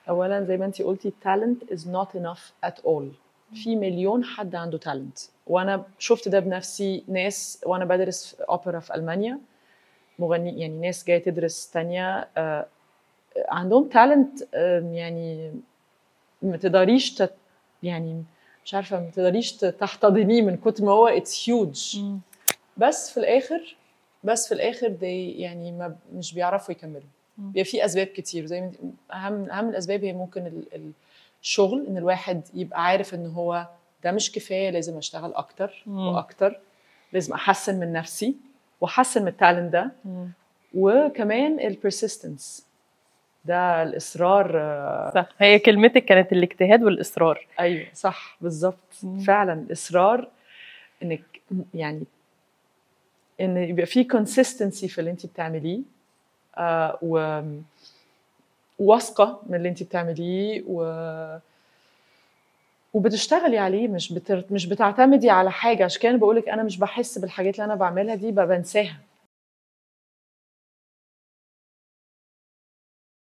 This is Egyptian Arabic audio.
اولا زي ما انت قلتي التالنت از نوت انف ات اول في مليون حد عنده تالنت وانا شفت ده بنفسي ناس وانا بدرس اوبرا في المانيا مغني يعني ناس جايه تدرس تانية آه، عندهم تالنت يعني ما تقدريش تت يعني مش عارفه ما تقدريش تحتضنيه من كتر ما هو اتس هيوج بس في الاخر بس في الاخر دي يعني ما مش بيعرفوا يكملوا بيبقى في اسباب كتير زي ما اهم اهم الاسباب هي ممكن ال- الشغل ان الواحد يبقى عارف ان هو ده مش كفايه لازم اشتغل اكتر مم. واكتر لازم احسن من نفسي واحسن من التالنت ده وكمان البرسيستنس ده الاصرار آه، صح هي كلمتك كانت الاجتهاد والاصرار ايوه صح بالظبط مم. فعلا الاصرار انك يعني ان يبقى في consistency في اللي انت بتعمليه آه و واثقه من اللي انت بتعمليه و وبتشتغلي عليه مش بتر... مش بتعتمدي على حاجه عشان كده بقول لك انا مش بحس بالحاجات اللي انا بعملها دي بقى بنساها